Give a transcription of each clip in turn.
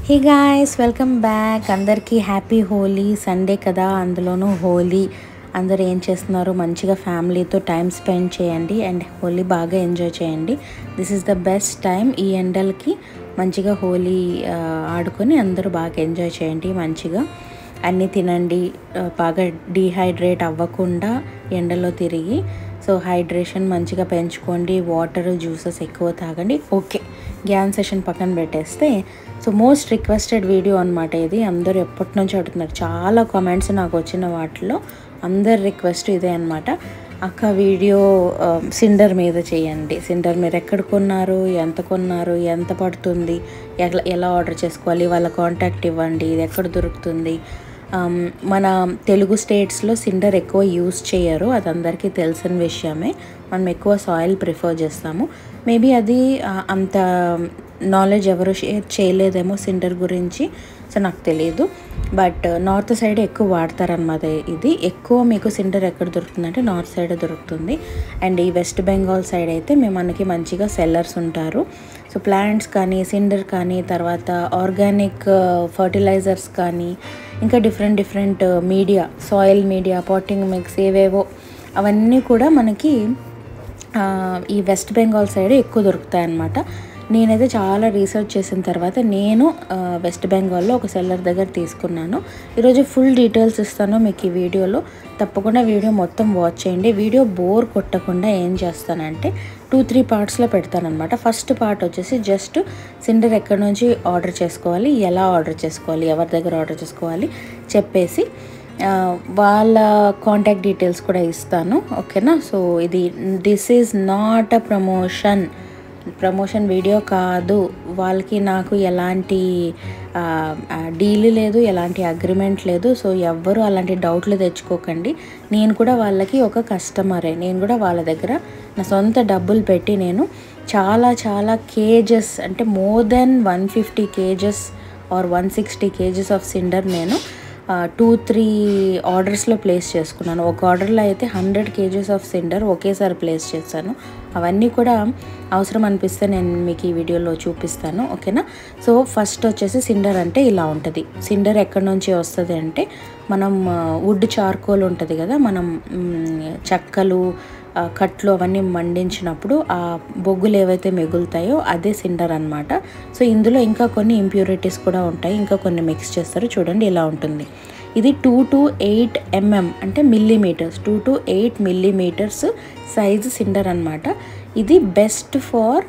హే guys welcome back అందరికీ happy Holi Sunday కదా అందులోనూ హోలీ అందరు ఏం చేస్తున్నారు మంచిగా ఫ్యామిలీతో టైం స్పెండ్ చేయండి అండ్ హోలీ బాగా ఎంజాయ్ చేయండి this is the best time ఈ ఎండలకి మంచిగా హోలీ ఆ, ఆడుకొని అందరూ బాగా ఎంజాయ్ చేయండి మంచిగా అన్నీ తినండి ఆ, బాగా డీహైడ్రేట్ అవ్వకుండా ఎండలో తిరిగి సో హైడ్రేషన్ మంచిగా పెంచుకోండి వాటర్ జ్యూసెస్ ఎక్కువ తాగండి ఓకే గ్యాన్ సెషన్ పక్కన పెట్టేస్తే సో మోస్ట్ రిక్వెస్టెడ్ వీడియో అనమాట ఇది అందరూ ఎప్పటి నుంచి అడుగుతున్నారు చాలా కామెంట్స్ నాకు వచ్చిన వాటిలో అందరి రిక్వెస్ట్ ఇదే అనమాట అక్క వీడియో సిండర్ మీద చేయండి సిండర్ మీరు ఎక్కడ కొన్నారు ఎంత కొన్నారు ఎంత పడుతుంది ఎలా ఎలా ఆర్డర్ చేసుకోవాలి వాళ్ళ కాంటాక్ట్ ఇవ్వండి ఇది ఎక్కడ దొరుకుతుంది ఆమ్, మన తెలుగు స్టేట్స్లో సిండర్ ఎక్కువ యూస్ చేయరు అది అందరికీ తెలిసిన విషయమే మనం ఎక్కువ సాయిల్ ప్రిఫర్ చేస్తాము మేబీ అది ఆ, అంత నాలెడ్జ్ ఎవరు షేర్ చేయలేదేమో సిండర్ గురించి సో నాకు తెలియదు బట్ నార్త్ సైడ్ ఎక్కువ వాడతారనమాట ఇది ఎక్కువ మీకు సిండర్ ఎక్కడ దొరుకుతుందంటే నార్త్ సైడ్ దొరుకుతుంది అండ్ ఈ వెస్ట్ బెంగాల్ సైడ్ అయితే మేము మనకి మంచిగా సెల్లర్స్ ఉంటారు సో ప్లాంట్స్ కానీ సిండర్ కానీ తర్వాత ఆర్గానిక్ ఫర్టిలైజర్స్ కానీ ఇంకా different different media soil media potting mix ఏవేవో అవన్నీ కూడా మనకి ఆ, ఈ వెస్ట్ బెంగాల్ సైడ్ ఎక్కువ దొరుకుతాయి అన్నమాట నేనైతే చాలా రీసెర్చ్ చేసిన తర్వాత నేను ఆ, వెస్ట్ బెంగాల్లో ఒక సెల్లర్ దగ్గర తీసుకున్నాను ఈరోజు ఫుల్ డీటెయిల్స్ ఇస్తాను మీకు ఈ వీడియోలో తప్పకుండా వీడియో మొత్తం వాచ్ చేయండి వీడియో బోర్ కొట్టకుండా ఏం చేస్తానంటే టూ త్రీ పార్ట్స్లో పెడతానమాట ఫస్ట్ పార్ట్ వచ్చేసి జస్ట్ సిండర్ ఎక్కడి నుంచి ఆర్డర్ చేసుకోవాలి ఎలా ఆర్డర్ చేసుకోవాలి ఎవరి దగ్గర ఆర్డర్ చేసుకోవాలి చెప్పేసి ఆ, వాళ్ళ కాంటాక్ట్ డీటెయిల్స్ కూడా ఇస్తాను ఓకేనా సో ఇది this is not a promotion promotion video కాదు వాళ్ళకి నాకు ఎలాంటి డీల్ లేదు ఎలాంటి అగ్రిమెంట్ లేదు సో ఎవ్వరు అలాంటి డౌట్లు తెచ్చుకోకండి నేను కూడా వాళ్ళకి ఒక కస్టమరే నేను కూడా వాళ్ళ దగ్గర నా సొంత డబ్బులు పెట్టి నేను చాలా చాలా కేజెస్ అంటే more than one fifty KGs or one sixty KGs of cinder నేను టూ త్రీ ఆర్డర్స్లో ప్లేస్ చేసుకున్నాను ఒక ఆర్డర్లో అయితే హండ్రెడ్ కేజెస్ ఆఫ్ సిండర్ ఒకేసారి ప్లేస్ చేశాను అవన్నీ కూడా అవసరం అనిపిస్తే నేను మీకు ఈ వీడియోలో చూపిస్తాను ఓకేనా సో ఫస్ట్ వచ్చేసి సిండర్ అంటే ఇలా ఉంటుంది సిండర్ ఎక్కడి నుంచి వస్తుంది అంటే మనం వుడ్ చార్కోల్ ఉంటుంది కదా మనం మ్, చెక్కలు ఆ, కట్లు అవన్నీ మండించినప్పుడు ఆ బొగ్గులు ఏవైతే మిగులుతాయో అదే సిండర్ అన్నమాట సో ఇందులో ఇంకా కొన్ని ఇంప్యూరిటీస్ కూడా ఉంటాయి ఇంకా కొన్ని మిక్స్ చేస్తారు చూడండి ఇలా ఉంటుంది ఇది టూ టు ఎయిట్ ఎంఎం అంటే millimetres two to eight millimetres size cinder అన్నమాట ఇది best for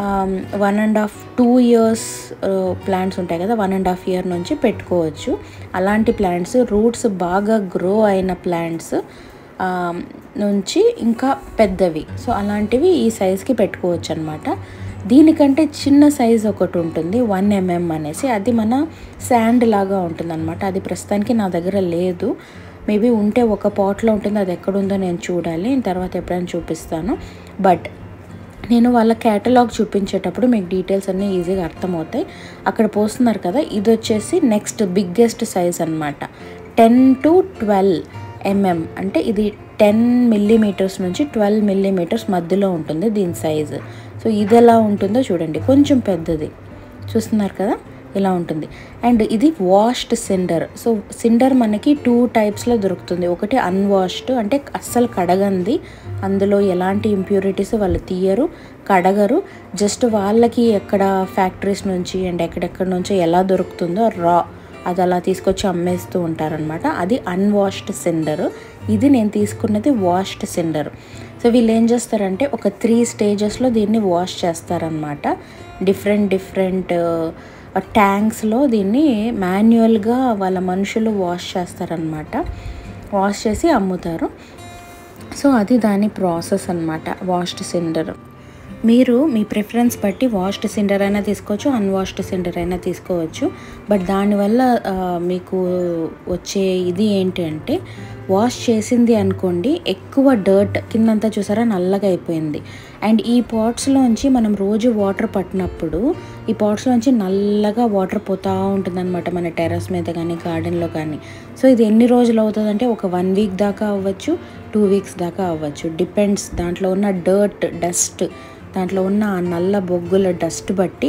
one and half two years plants ఉంటాయి కదా వన్ అండ్ హాఫ్ ఇయర్ నుంచి పెట్టుకోవచ్చు అలాంటి ప్లాంట్స్ రూట్స్ బాగా గ్రో అయిన ప్లాంట్స్ ఆ, నుంచి ఇంకా పెద్దవి సో అలాంటివి ఈ సైజ్కి పెట్టుకోవచ్చు అనమాట దీనికంటే చిన్న సైజ్ ఒకటి ఉంటుంది వన్ ఎంఎం అనేసి అది మన శాండ్ లాగా ఉంటుంది అనమాట అది ప్రస్తుతానికి నా దగ్గర లేదు మేబీ ఉంటే ఒక పాట్లో ఉంటుంది అది ఎక్కడుందో నేను చూడాలి తర్వాత ఎప్పుడైనా చూపిస్తాను బట్ నేను వాళ్ళ క్యాటలాగ్ చూపించేటప్పుడు మీకు డీటెయిల్స్ అన్నీ ఈజీగా అర్థమవుతాయి అక్కడ పోస్తున్నారు కదా ఇది వచ్చేసి నెక్స్ట్ బిగ్గెస్ట్ సైజ్ అనమాట టెన్ టు ట్వెల్వ్ ఎంఎం అంటే ఇది టెన్ మిల్లీమీటర్స్ నుంచి ట్వెల్వ్ మిల్లీమీటర్స్ మధ్యలో ఉంటుంది దీని సైజు సో ఇది ఎలా ఉంటుందో చూడండి కొంచెం పెద్దది చూస్తున్నారు కదా ఇలా ఉంటుంది అండ్ ఇది వాష్డ్ సిండర్ సో సిండర్ మనకి టూ టైప్స్లో దొరుకుతుంది ఒకటి అన్వాష్డ్ అంటే అస్సలు కడగంది అందులో ఎలాంటి ఇంప్యూరిటీస్ వాళ్ళు తీయరు కడగరు జస్ట్ వాళ్ళకి ఎక్కడ ఫ్యాక్టరీస్ నుంచి అండ్ ఎక్కడెక్కడ నుంచో ఎలా దొరుకుతుందో రా అది అలా తీసుకొచ్చి అమ్మేస్తూ ఉంటారనమాట అది అన్వాష్డ్ సిండర్ ఇది నేను తీసుకున్నది వాష్డ్ సిండర్ సో వీళ్ళు ఏం చేస్తారంటే ఒక త్రీ స్టేజెస్లో దీన్ని వాష్ చేస్తారనమాట డిఫరెంట్ డిఫరెంట్ ట్యాంక్స్లో దీన్ని మాన్యువల్గా వాళ్ళ మనుషులు వాష్ చేస్తారనమాట వాష్ చేసి అమ్ముతారు సో అది దాని ప్రాసెస్ అన్నమాట వాష్డ్ సిండర్ మీరు మీ ప్రిఫరెన్స్ బట్టి వాష్డ్ సిండర్ అయినా తీసుకోవచ్చు అన్వాష్డ్ సిండర్ అయినా తీసుకోవచ్చు బట్ దానివల్ల ఆ, మీకు వచ్చే ఇది ఏంటి అంటే వాష్ చేసింది అనుకోండి ఎక్కువ డర్ట్ కిందంతా చూసారా నల్లగా అయిపోయింది అండ్ ఈ పాట్స్లోంచి మనం రోజు వాటర్ పట్టినప్పుడు ఈ పాట్స్లోంచి నల్లగా వాటర్ పోతూ ఉంటుంది అనమాట మన టెర్రస్ మీద కానీ గార్డెన్లో కానీ సో ఇది ఎన్ని రోజులు అవుతుందంటే ఒక వన్ వీక్ దాకా అవ్వచ్చు టూ వీక్స్ దాకా అవ్వచ్చు డిపెండ్స్ దాంట్లో ఉన్న డర్ట్ డస్ట్ దాంట్లో ఉన్న ఆ నల్ల బొగ్గుల డస్ట్ బట్టి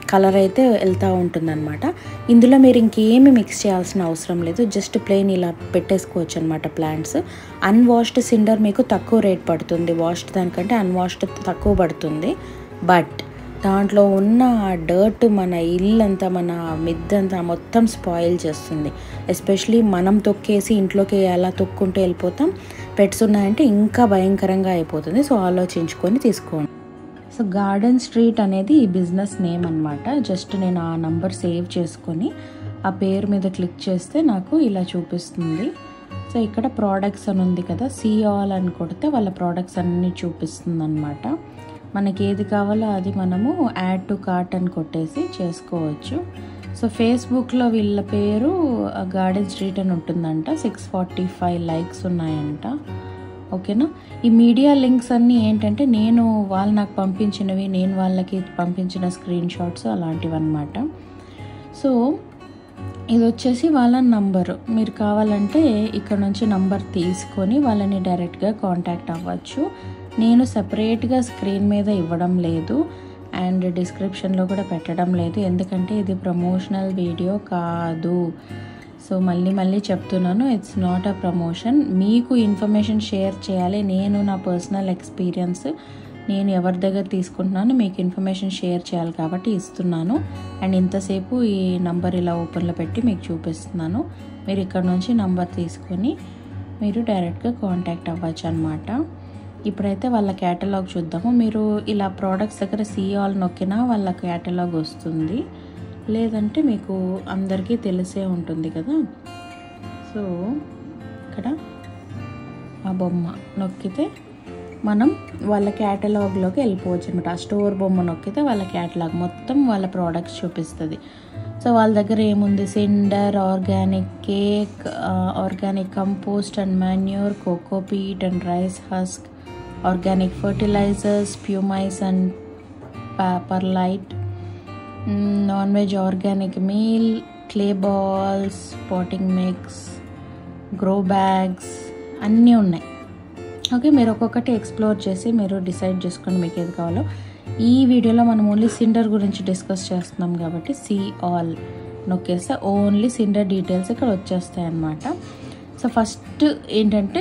కలర్ అయితే వెళ్తూ ఉంటుందన్నమాట ఇందులో మీరు ఇంకేమి మిక్స్ చేయాల్సిన అవసరం లేదు జస్ట్ ప్లెయిన్ ఇలా పెట్టేసుకోవచ్చు అనమాట ప్లాంట్స్ అన్వాష్డ్ సిండర్ మీకు తక్కువ రేట్ పడుతుంది వాష్డ్ దానికంటే అన్వాష్డ్ తక్కువ పడుతుంది బట్ దాంట్లో ఉన్న ఆ డర్ట్ మన ఇల్లంతా మన మిద్దంతా మొత్తం స్పాయిల్ చేస్తుంది ఎస్పెషలీ మనం తొక్కేసి ఇంట్లోకి అలా తొక్కుంటూ వెళ్ళిపోతాం పెట్స్ ఉన్నాయంటే ఇంకా భయంకరంగా అయిపోతుంది సో ఆలోచించుకొని తీసుకోండి సో గార్డెన్ స్ట్రీట్ అనేది ఈ బిజినెస్ నేమ్ అనమాట జస్ట్ నేను ఆ నంబర్ సేవ్ చేసుకొని ఆ పేరు మీద క్లిక్ చేస్తే నాకు ఇలా చూపిస్తుంది సో ఇక్కడ ప్రోడక్ట్స్ అని ఉంది కదా సీ ఆల్ అని కొడితే వాళ్ళ ప్రోడక్ట్స్ అన్నీ చూపిస్తుంది అనమాట మనకి ఏది కావాలో అది మనము యాడ్ టు కార్ట్ అని కొట్టేసి చేసుకోవచ్చు సో ఫేస్బుక్లో వీళ్ళ పేరు గార్డెన్ స్ట్రీట్ అని ఉంటుందంట సిక్స్ ఫార్టీ ఫైవ్ లైక్స్ ఉన్నాయంట ఓకేనా ఈ మీడియా లింక్స్ అన్నీ ఏంటంటే నేను వాళ్ళు నాకు పంపించినవి నేను వాళ్ళకి పంపించిన స్క్రీన్ షాట్స్ అలాంటివి అనమాట సో ఇది వచ్చేసి వాళ్ళ నంబరు మీరు కావాలంటే ఇక్కడ నుంచి నంబర్ తీసుకొని వాళ్ళని డైరెక్ట్గా కాంటాక్ట్ అవ్వచ్చు నేను సపరేట్గా స్క్రీన్ మీద ఇవ్వడం లేదు అండ్ డిస్క్రిప్షన్లో కూడా పెట్టడం లేదు ఎందుకంటే ఇది ప్రమోషనల్ వీడియో కాదు సో మళ్ళీ మళ్ళీ చెప్తున్నాను ఇట్స్ నాట్ అ ప్రమోషన్ మీకు ఇన్ఫర్మేషన్ షేర్ చేయాలి నేను నా పర్సనల్ ఎక్స్పీరియన్స్ నేను ఎవరి దగ్గర తీసుకుంటున్నాను మీకు ఇన్ఫర్మేషన్ షేర్ చేయాలి కాబట్టి ఇస్తున్నాను అండ్ ఇంతసేపు ఈ నంబర్ ఇలా ఓపెన్లో పెట్టి మీకు చూపిస్తున్నాను మీరు ఇక్కడ నుంచి నంబర్ తీసుకొని మీరు డైరెక్ట్గా కాంటాక్ట్ అవ్వచ్చు అనమాట ఇప్పుడైతే వాళ్ళ క్యాటలాగ్ చూద్దాము మీరు ఇలా ప్రోడక్ట్స్ దగ్గర సీ ఆల్ నొక్కినా వాళ్ళ క్యాటలాగ్ వస్తుంది లేదంటే మీకు అందరికీ తెలిసే ఉంటుంది కదా సో ఇక్కడ ఆ బొమ్మ నొక్కితే మనం వాళ్ళ క్యాటలాగ్లోకి వెళ్ళిపోవచ్చు అనమాట ఆ స్టోర్ బొమ్మ నొక్కితే వాళ్ళ క్యాటలాగ్ మొత్తం వాళ్ళ ప్రోడక్ట్స్ చూపిస్తుంది సో వాళ్ళ దగ్గర ఏముంది cinder organic cake organic compost and manure cocopeat and rice husk organic fertilizers pumice and perlite non veg organic meal clay balls potting mix grow bags అన్నీ ఉన్నాయి ఓకే మీరు ఒక్కొక్కటి ఎక్స్ప్లోర్ చేసి మీరు డిసైడ్ చేసుకొని మీకు ఏది కావాలో ఈ వీడియోలో మనం ఓన్లీ సిండర్ గురించి డిస్కస్ చేస్తున్నాం కాబట్టి సి ఆల్ నొక్కేస్తే ఓన్లీ సిండర్ డీటెయిల్స్ ఇక్కడ వచ్చేస్తాయి అన్నమాట సో ఫస్ట్ ఏంటంటే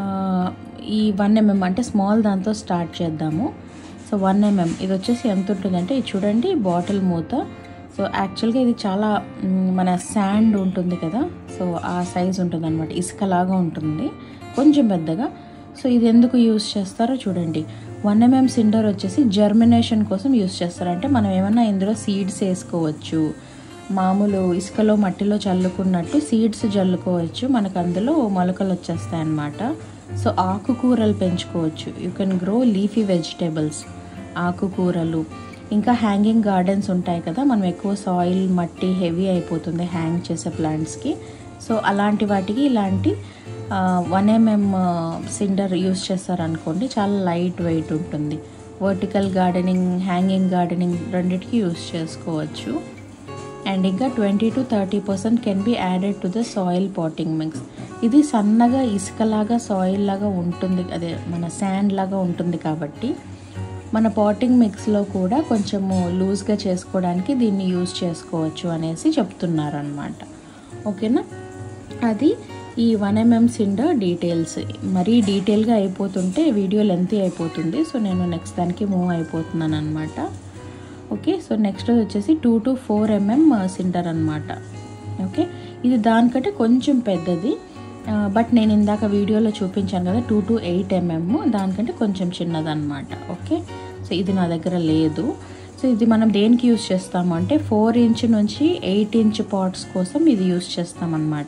ఈ వన్ ఎంఎం అంటే స్మాల్ దాంతో స్టార్ట్ చేద్దాము సో వన్ ఎంఎం ఇది వచ్చేసి ఎంత ఉంటుందంటే ఇది చూడండి బాటిల్ మూత సో యాక్చువల్గా ఇది చాలా మన శాండ్ ఉంటుంది కదా సో ఆ సైజ్ ఉంటుంది అనమాట ఇసుకలాగా ఉంటుంది కొంచెం పెద్దగా సో ఇది ఎందుకు యూస్ చేస్తారో చూడండి వన్ ఎంఎం సిండర్ వచ్చేసి జర్మినేషన్ కోసం యూస్ చేస్తారు అంటే మనం ఏమన్నా ఇందులో సీడ్స్ వేసుకోవచ్చు మామూలు ఇసుకలో మట్టిలో చల్లుకున్నట్టు సీడ్స్ చల్లుకోవచ్చు మనకు అందులో మొలకలు వచ్చేస్తాయి అన్నమాట సో ఆకుకూరలు పెంచుకోవచ్చు you can grow leafy vegetables ఆకుకూరలు ఇంకా హ్యాంగింగ్ గార్డెన్స్ ఉంటాయి కదా మనం ఎక్కువ సాయిల్ మట్టి హెవీ అయిపోతుంది హ్యాంగ్ చేసే ప్లాంట్స్కి సో అలాంటి వాటికి ఇలాంటి వన్ ఎంఎం సిండర్ యూస్ చేస్తారనుకోండి చాలా లైట్ వెయిట్ ఉంటుంది వర్టికల్ గార్డెనింగ్ హ్యాంగింగ్ గార్డెనింగ్ రెండింటికి యూస్ చేసుకోవచ్చు అండ్ ఇంకా twenty to thirty percent can be added to the soil potting mix ఇది సన్నగా ఇసుకలాగా సాయిల్ లాగా ఉంటుంది అదే మన శాండ్ లాగా ఉంటుంది కాబట్టి మన పాటింగ్ మిక్స్లో కూడా కొంచెము లూజ్గా చేసుకోవడానికి దీన్ని యూజ్ చేసుకోవచ్చు అనేసి చెప్తున్నారు అనమాట ఓకేనా అది ఈ వన్ ఎంఎం సిండర్ డీటెయిల్స్ మరీ డీటెయిల్గా అయిపోతుంటే వీడియో లెంతీ అయిపోతుంది సో నేను నెక్స్ట్ దానికి మూవ్ అయిపోతున్నాను అనమాట ఓకే సో నెక్స్ట్ వచ్చేసి two to four MM cinder అనమాట ఓకే ఇది దానికంటే కొంచెం పెద్దది బట్ నేను ఇందాక వీడియోలో చూపించాను కదా టూ టు ఎయిట్ ఎంఎం దానికంటే కొంచెం చిన్నదన్నమాట ఓకే సో ఇది నా దగ్గర లేదు సో ఇది మనం దేనికి యూస్ చేస్తాము అంటే ఫోర్ ఇంచ్ నుంచి ఎయిట్ ఇంచ్ పాట్స్ కోసం ఇది యూస్ చేస్తామన్నమాట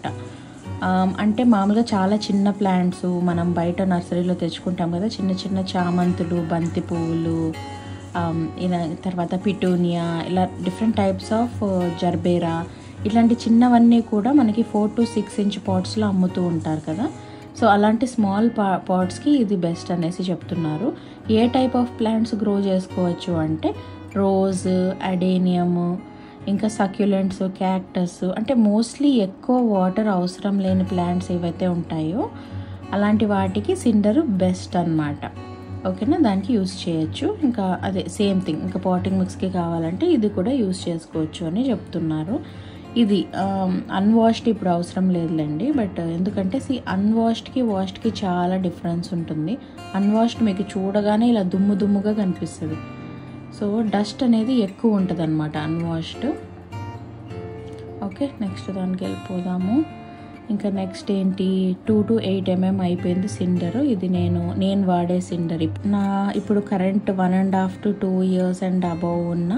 అంటే మామూలుగా చాలా చిన్న ప్లాంట్స్ మనం బయట నర్సరీలో తెచ్చుకుంటాం కదా చిన్న చిన్న చామంతులు బంతి పువ్వులు ఇలా తర్వాత పిటూనియా ఇలా డిఫరెంట్ టైప్స్ ఆఫ్ జర్బేరా ఇట్లాంటి చిన్నవన్నీ కూడా మనకి ఫోర్ టు సిక్స్ ఇంచ్ పాట్స్లో అమ్ముతూ ఉంటారు కదా సో అలాంటి స్మాల్ పా పాట్స్కి ఇది బెస్ట్ అనేసి చెప్తున్నారు ఏ టైప్ ఆఫ్ ప్లాంట్స్ గ్రో చేసుకోవచ్చు అంటే రోజ్ అడేనియమ్ ఇంకా సక్యులెంట్స్ క్యాక్టస్ అంటే మోస్ట్లీ ఎక్కువ వాటర్ అవసరం లేని ప్లాంట్స్ ఏవైతే ఉంటాయో అలాంటి వాటికి సిండర్ బెస్ట్ అనమాట ఓకేనా దానికి యూస్ చేయొచ్చు ఇంకా అదే సేమ్ థింగ్ ఇంకా పాటింగ్ మిక్స్కి కావాలంటే ఇది కూడా యూస్ చేసుకోవచ్చు అని చెప్తున్నారు ఇది అన్వాష్డ్ ఇప్పుడు అవసరం లేదులేండి బట్ ఎందుకంటే సి అన్వాష్డ్కి వాష్డ్కి చాలా డిఫరెన్స్ ఉంటుంది అన్వాష్డ్ మీకు చూడగానే ఇలా దుమ్ము దుమ్ముగా కనిపిస్తుంది సో డస్ట్ అనేది ఎక్కువ ఉంటుంది అనమాట అన్వాష్డ్ ఓకే నెక్స్ట్ దానికి వెళ్ళిపోదాము ఇంకా నెక్స్ట్ ఏంటి టూ టు ఎయిట్ ఎంఎం అయిపోయింది సిండర్ ఇది నేను నేను వాడే సిండర్ నా ఇప్పుడు current one and half to two years and above ఉన్న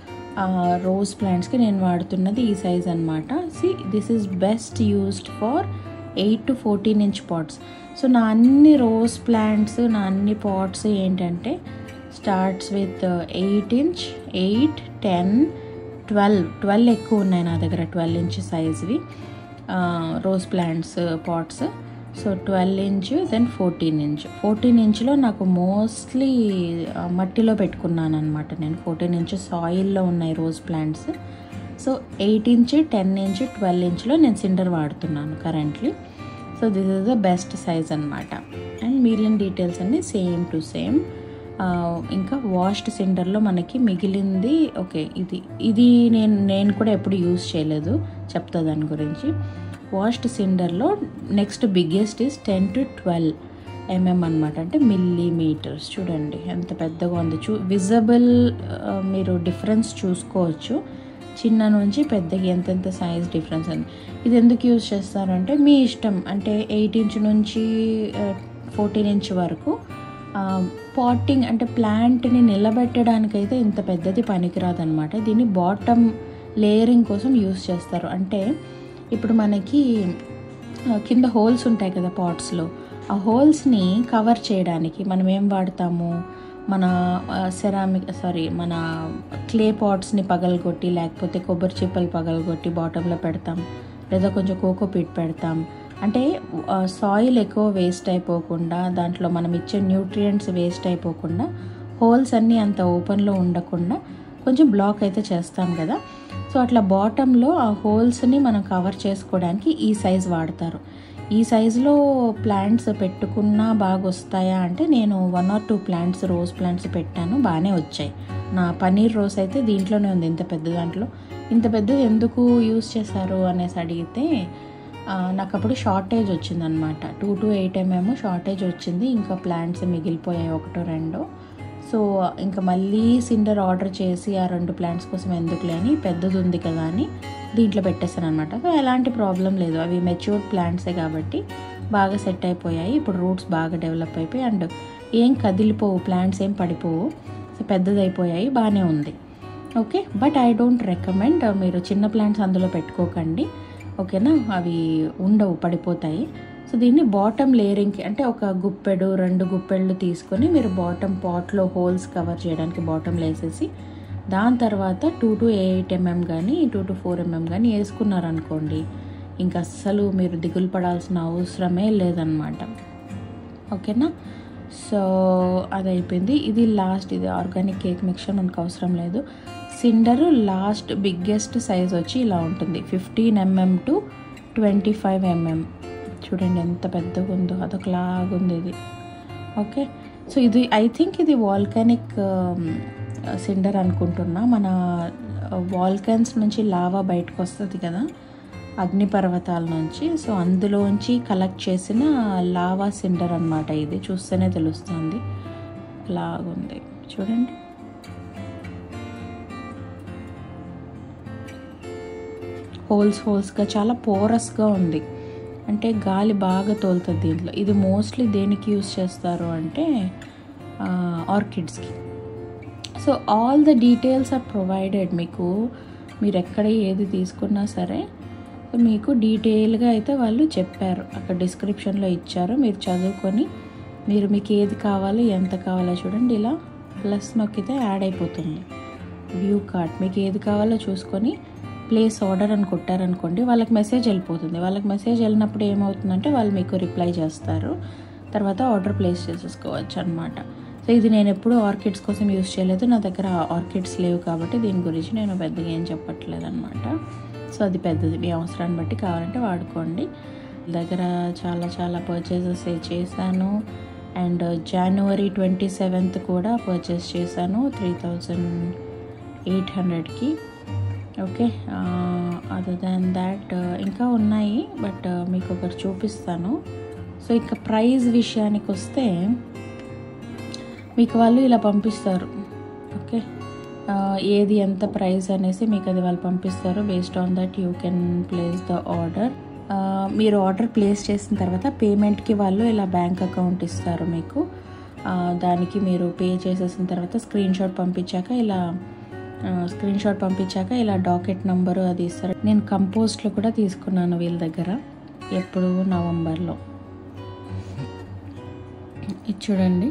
రోజ్ ప్లాంట్స్కి నేను వాడుతున్నది ఈ సైజ్ అనమాట see this is best used for eight to fourteen inch pots so నా అన్ని రోజ్ ప్లాంట్స్ నా అన్ని పాట్స్ ఏంటంటే starts with eight inch eight ten twelve twelve ఎక్కువ ఉన్నాయి నా దగ్గర ట్వెల్వ్ ఇంచ్ సైజ్వి rose plants pots so twelve inch then fourteen inch fourteen ఇంచ్లో నాకు మోస్ట్లీ మట్టిలో పెట్టుకున్నాను అనమాట నేను ఫోర్టీన్ ఇంచ్ సాయిల్లో ఉన్నాయి rose plants so eight inch ten inch twelve ఇంచ్లో నేను సిండర్ వాడుతున్నాను currently so this is the best size అనమాట అండ్ మిగిలిన డీటెయిల్స్ అన్నీ సేమ్ టు సేమ్ ఇంకా వాష్డ్ సిండర్లో మనకి మిగిలింది ఓకే ఇది ఇది నేను నేను కూడా ఎప్పుడు యూజ్ చేయలేదు చెప్తా దాని గురించి వాష్డ్ సిండర్లో next biggest is ten to twelve mm అనమాట అంటే మిల్లీమీటర్స్ చూడండి ఎంత పెద్దగా ఉంది చూ విజబుల్ మీరు డిఫరెన్స్ చూసుకోవచ్చు చిన్న నుంచి పెద్దకి ఎంతెంత సైజ్ డిఫరెన్స్ అని ఇది ఎందుకు యూజ్ చేస్తారంటే మీ ఇష్టం అంటే ఎయిట్ ఇంచ్ నుంచి ఫోర్టీన్ ఇంచ్ వరకు పాటింగ్ అంటే ప్లాంట్ని నిలబెట్టడానికైతే ఇంత పెద్దది పనికిరాదనమాట దీన్ని బాటమ్ లేయరింగ్ కోసం యూస్ చేస్తారు అంటే ఇప్పుడు మనకి కింద హోల్స్ ఉంటాయి కదా పాట్స్లో ఆ హోల్స్ని కవర్ చేయడానికి మనం ఏం వాడతాము మన సెరామిక్ సారీ మన క్లే పాట్స్ని పగలగొట్టి లేకపోతే కొబ్బరి చిప్పలు పగలగొట్టి బాటంలో పెడతాం లేదా కొంచెం కోకోపీట్ పెడతాం అంటే సాయిల్ ఎక్కువ వేస్ట్ అయిపోకుండా దాంట్లో మనం ఇచ్చే న్యూట్రియంట్స్ వేస్ట్ అయిపోకుండా హోల్స్ అన్నీ అంత ఓపెన్లో ఉండకుండా కొంచెం బ్లాక్ అయితే చేస్తాం కదా సో అట్లా బాటంలో ఆ హోల్స్ని మనం కవర్ చేసుకోవడానికి ఈ సైజ్ వాడతారు ఈ సైజులో ప్లాంట్స్ పెట్టుకున్నా బాగా వస్తాయా అంటే నేను one or two plants rose plants పెట్టాను బాగానే వచ్చాయి నా పన్నీర్ రోజ్ అయితే దీంట్లోనే ఉంది ఇంత పెద్ద దాంట్లో ఇంత పెద్దది ఎందుకు యూస్ చేశారు అనేసి అడిగితే నాకు అప్పుడు షార్టేజ్ వచ్చిందనమాట two to eight mm shortage వచ్చింది ఇంకా ప్లాంట్స్ మిగిలిపోయాయి ఒకటో రెండో సో ఇంకా మళ్ళీ సిండర్ ఆర్డర్ చేసి ఆ రెండు ప్లాంట్స్ కోసం ఎందుకులే అని పెద్దది ఉంది కదా అని దీంట్లో పెట్టేస్తాను అనమాట సో ఎలాంటి ప్రాబ్లం లేదు అవి మెచ్యూర్డ్ ప్లాంట్సే కాబట్టి బాగా సెట్ అయిపోయాయి ఇప్పుడు రూట్స్ బాగా డెవలప్ అయిపోయి అండ్ ఏం కదిలిపోవు ప్లాంట్స్ ఏం పడిపోవు సో పెద్దది అయిపోయాయి బాగానే ఉంది okay but I don't recommend మీరు చిన్న ప్లాంట్స్ అందులో పెట్టుకోకండి ఓకేనా అవి ఉండవు పడిపోతాయి సో దీన్ని బాటమ్ లేయరింగ్కి అంటే ఒక గుప్పెడు రెండు గుప్పెళ్ళు తీసుకొని మీరు బాటమ్ పాట్లో హోల్స్ కవర్ చేయడానికి బాటమ్ వేసేసి దాని తర్వాత టూ టు ఎయిట్ ఎంఎం కానీ టూ టు ఫోర్ ఎంఎం కానీ వేసుకున్నారనుకోండి ఇంకా అస్సలు మీరు దిగులు పడాల్సిన అవసరమే లేదనమాట ఓకేనా సో అది అయిపోయింది ఇది లాస్ట్ ఇది ఆర్గానిక్ కేక్ మిక్చర్ మనకు అవసరం లేదు సిండర్ లాస్ట్ బిగ్గెస్ట్ సైజ్ వచ్చి ఇలా ఉంటుంది fifteen mm to twenty five mm చూడండి ఎంత పెద్దగా ఉందో అదొకలాగుంది ఇది ఓకే సో ఇది ఐ థింక్ ఇది వాల్కానిక్ సిండర్ అనుకుంటున్నా మన వాల్కన్స్ నుంచి లావా బయటకు వస్తుంది కదా అగ్నిపర్వతాల నుంచి సో అందులోంచి కలెక్ట్ చేసిన లావా సిండర్ అనమాట ఇది చూస్తేనే తెలుస్తుంది లాగుంది చూడండి హోల్స్ హోల్స్గా చాలా పోరస్గా ఉంది అంటే గాలి బాగా తోలుతుంది దీంట్లో ఇది మోస్ట్లీ దేనికి యూస్ చేస్తారు అంటే ఆర్కిడ్స్కి so all the details are provided మీకు మీరు ఎక్కడ ఏది తీసుకున్నా సరే మీకు డీటెయిల్గా అయితే వాళ్ళు చెప్పారు అక్కడ డిస్క్రిప్షన్లో ఇచ్చారు మీరు చదువుకొని మీరు మీకు ఏది కావాలో ఎంత కావాలో చూడండి ఇలా ప్లస్ నొక్కితే యాడ్ అయిపోతుంది వ్యూ కార్డ్ మీకు ఏది కావాలో చూసుకొని ప్లేస్ ఆర్డర్ అని కొట్టారనుకోండి వాళ్ళకి మెసేజ్ వెళ్ళిపోతుంది వాళ్ళకి మెసేజ్ వెళ్ళినప్పుడు ఏమవుతుందంటే వాళ్ళు మీకు రిప్లై చేస్తారు తర్వాత ఆర్డర్ ప్లేస్ చేసేసుకోవచ్చు అనమాట సో ఇది నేను ఎప్పుడు ఆర్కిడ్స్ కోసం యూస్ చేయలేదు నా దగ్గర ఆర్కిడ్స్ లేవు కాబట్టి దీని గురించి నేను పెద్దగా ఏం చెప్పట్లేదు అనమాట సో అది పెద్దది మీ అవసరాన్ని బట్టి కావాలంటే వాడుకోండి దగ్గర చాలా చాలా పర్చేసెస్ చేశాను అండ్ జనవరి ట్వంటీ సెవెంత్ కూడా పర్చేస్ చేశాను త్రీ థౌజండ్ ఎయిట్ హండ్రెడ్కి ఓకే అదర్ దాన్ దాట్ ఇంకా ఉన్నాయి బట్ మీకు ఒకటి చూపిస్తాను సో ఇక ప్రైస్ విషయానికి వస్తే మీకు వాళ్ళు ఇలా పంపిస్తారు ఓకే ఏది ఎంత ప్రైస్ అనేసి మీకు అది వాళ్ళు పంపిస్తారు based on that you can place the order మీరు ఆర్డర్ ప్లేస్ చేసిన తర్వాత పేమెంట్కి వాళ్ళు ఇలా బ్యాంక్ అకౌంట్ ఇస్తారు మీకు దానికి మీరు పే చేసేసిన తర్వాత స్క్రీన్ షాట్ పంపించాక ఇలా స్క్రీన్ షాట్ పంపించాక ఇలా డాకెట్ నంబరు అది ఇస్తారు నేను కంపోస్ట్లో కూడా తీసుకున్నాను వీళ్ళ దగ్గర ఎప్పుడు నవంబర్లో ఇది చూడండి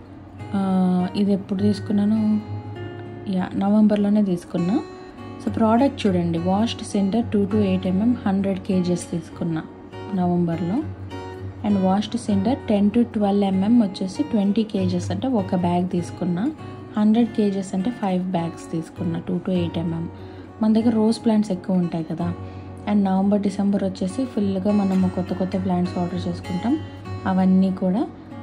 ఇది ఎప్పుడు తీసుకున్నాను యా నవంబర్లోనే తీసుకున్నా సో ప్రోడక్ట్ చూడండి washed cinder two to eight mm hundred kgs తీసుకున్నా నవంబర్లో and washed cinder ten to twelve mm వచ్చేసి ట్వంటీ కేజెస్ అంటే ఒక బ్యాగ్ తీసుకున్నా హండ్రెడ్ కేజెస్ అంటే ఫైవ్ బ్యాగ్స్ తీసుకున్నా టూ టు ఎయిట్ ఎంఎం మన దగ్గర రోజ్ ప్లాంట్స్ ఎక్కువ ఉంటాయి కదా అండ్ నవంబర్ డిసెంబర్ వచ్చేసి ఫుల్గా మనము కొత్త కొత్త ప్లాంట్స్ ఆర్డర్ చేసుకుంటాం అవన్నీ కూడా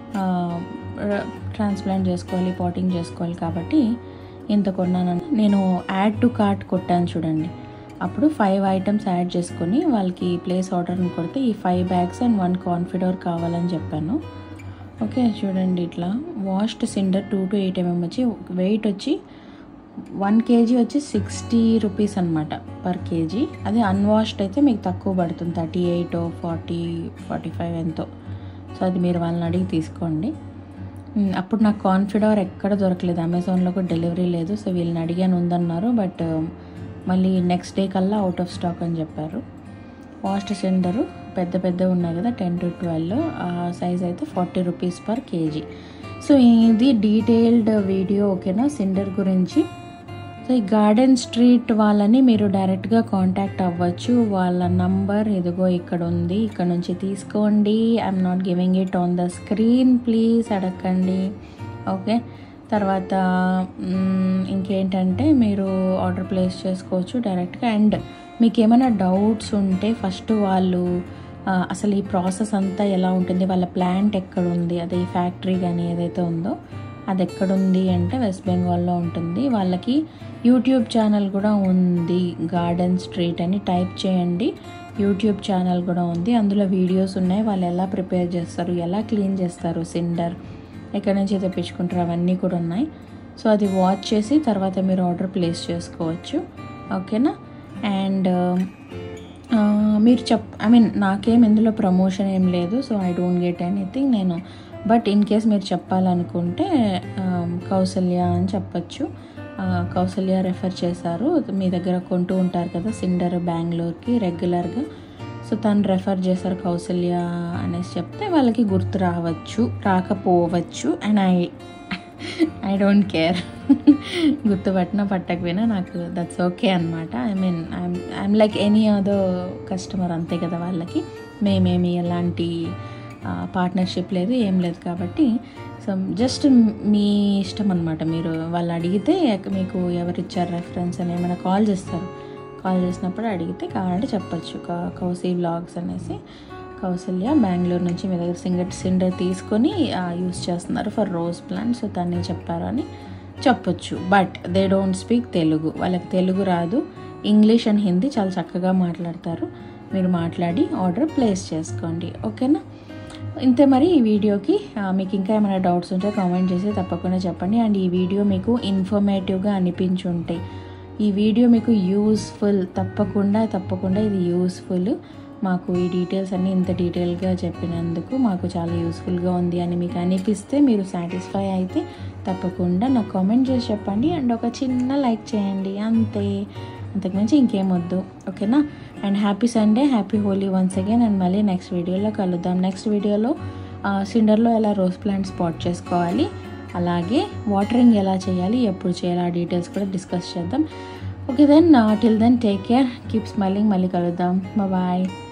ట్రాన్స్ప్లాంట్ చేసుకోవాలి పాటింగ్ చేసుకోవాలి కాబట్టి ఇంత కొన్నాను నేను యాడ్ టు కార్ట్ కొట్టాను చూడండి అప్పుడు ఫైవ్ ఐటమ్స్ యాడ్ చేసుకొని వాళ్ళకి ప్లేస్ ఆర్డర్ని కొడితే ఈ ఫైవ్ బ్యాగ్స్ అండ్ వన్ కాన్ఫిడర్ కావాలని చెప్పాను ఓకే చూడండి ఇట్లా washed cinder two to eight mm వచ్చి వెయిట్ వచ్చి వన్ కేజీ వచ్చి సిక్స్టీ రూపీస్ అనమాట పర్ కేజీ అదే అన్వాష్డ్ అయితే మీకు తక్కువ పడుతుంది thirty eight forty forty five ఎంతో సో అది మీరు వాళ్ళని అడిగి తీసుకోండి అప్పుడు నాకు కాన్ఫిడర్ ఎక్కడ దొరకలేదు అమెజాన్లో కూడా డెలివరీ లేదు సో వీళ్ళని అడిగాను ఉందన్నారు బట్ మళ్ళీ నెక్స్ట్ డే కల్లా అవుట్ ఆఫ్ స్టాక్ అని చెప్పారు వాస్ట్ సెండరు పెద్ద పెద్ద ఉన్నాయి కదా టెన్ టు ట్వెల్వ్ ఆ సైజ్ అయితే forty rupees per kg so ఇది డీటెయిల్డ్ వీడియో ఓకేనా సిండర్ గురించి సో ఈ గార్డెన్ స్ట్రీట్ వాళ్ళని మీరు డైరెక్ట్గా కాంటాక్ట్ అవ్వచ్చు వాళ్ళ నంబర్ ఇదిగో ఇక్కడ ఉంది ఇక్కడ నుంచి తీసుకోండి I'm not giving it on the screen please అడగండి ఓకే తర్వాత ఇంకేంటంటే మీరు ఆర్డర్ ప్లేస్ చేసుకోవచ్చు డైరెక్ట్గా అండ్ మీకు ఏమైనా డౌట్స్ ఉంటే ఫస్ట్ వాళ్ళు అసలు ఈ ప్రాసెస్ అంతా ఎలా ఉంటుంది వాళ్ళ ప్లాంట్ ఎక్కడ ఉంది అదే ఈ ఫ్యాక్టరీ కానీ ఏదైతే ఉందో అది ఎక్కడుంది అంటే వెస్ట్ బెంగాల్లో ఉంటుంది వాళ్ళకి యూట్యూబ్ ఛానల్ కూడా ఉంది గార్డెన్ స్ట్రీట్ అని టైప్ చేయండి యూట్యూబ్ ఛానల్ కూడా ఉంది అందులో వీడియోస్ ఉన్నాయి వాళ్ళు ఎలా ప్రిపేర్ చేస్తారు ఎలా క్లీన్ చేస్తారు సిండర్ ఎక్కడి నుంచి తెప్పించుకుంటారు అవన్నీ కూడా ఉన్నాయి సో అది వాచ్ చేసి తర్వాత మీరు ఆర్డర్ ప్లేస్ చేసుకోవచ్చు ఓకేనా అండ్ మీరు చెప్ ఐ మీన్ నాకేం ఇందులో ప్రమోషన్ ఏం లేదు so I don't get anything నేను బట్ ఇన్ కేస్ మీరు చెప్పాలనుకుంటే కౌసల్య అని చెప్పచ్చు కౌసల్య రెఫర్ చేశారు మీ దగ్గర కొంటూ ఉంటారు కదా సిండర్ బెంగళూరుకి రెగ్యులర్గా సో తను రెఫర్ చేశారు కౌసల్య అనేసి చెప్తే వాళ్ళకి గుర్తు రావచ్చు రాకపోవచ్చు and I I don't care గుర్తుపట్టినా పట్టకపోయినా నాకు దట్స్ ఓకే అనమాట I mean I'm I'm like any other customer అంతే కదా వాళ్ళకి మేమేమి ఎలాంటి పార్ట్నర్షిప్ లేదు ఏం లేదు కాబట్టి సో జస్ట్ మీ ఇష్టం అనమాట మీరు వాళ్ళు అడిగితే మీకు ఎవరు ఇచ్చారు రెఫరెన్స్ అని ఏమైనా కాల్ చేస్తారు కాల్ చేసినప్పుడు అడిగితే కావాలంటే చెప్పచ్చు కౌసీ బ్లాగ్స్ అనేసి కౌసల్య బెంగళూరు నుంచి మీ దగ్గర సింగర్ సిండర్ తీసుకొని యూస్ చేస్తున్నారు ఫర్ రోజ్ ప్లాంట్ సో తనే చెప్పారు అని చెప్పొచ్చు but they don't speak Telugu వాళ్ళకి తెలుగు రాదు ఇంగ్లీష్ అండ్ హిందీ చాలా చక్కగా మాట్లాడతారు మీరు మాట్లాడి ఆర్డర్ ప్లేస్ చేసుకోండి ఓకేనా ఇంతే మరి ఈ వీడియోకి మీకు ఇంకా ఏమైనా డౌట్స్ ఉంటే కామెంట్ చేసి తప్పకుండా చెప్పండి అండ్ ఈ వీడియో మీకు ఇన్ఫర్మేటివ్గా అనిపించుంటే ఈ వీడియో మీకు యూస్ఫుల్ తప్పకుండా తప్పకుండా ఇది యూస్ఫుల్ మాకు ఈ డీటెయిల్స్ అన్నీ ఇంత డీటెయిల్గా చెప్పినందుకు మాకు చాలా యూస్ఫుల్గా ఉంది అని మీకు అనిపిస్తే మీరు సాటిస్ఫై అయితే తప్పకుండా నాకు కామెంట్ చేసి చెప్పండి అండ్ ఒక చిన్న లైక్ చేయండి అంతే అంతకుమించి ఇంకేం వద్దు ఓకేనా and happy Sunday happy Holi once again and మళ్ళీ నెక్స్ట్ వీడియోలో కలుద్దాం నెక్స్ట్ వీడియోలో సిండర్లో ఎలా రోజ్ ప్లాంట్ స్పాట్ చేసుకోవాలి అలాగే వాటరింగ్ ఎలా చేయాలి ఎప్పుడు చేయాలి ఆ డీటెయిల్స్ కూడా డిస్కస్ చేద్దాం okay then till then take care keep smiling మళ్ళీ కలుద్దాం బాయ్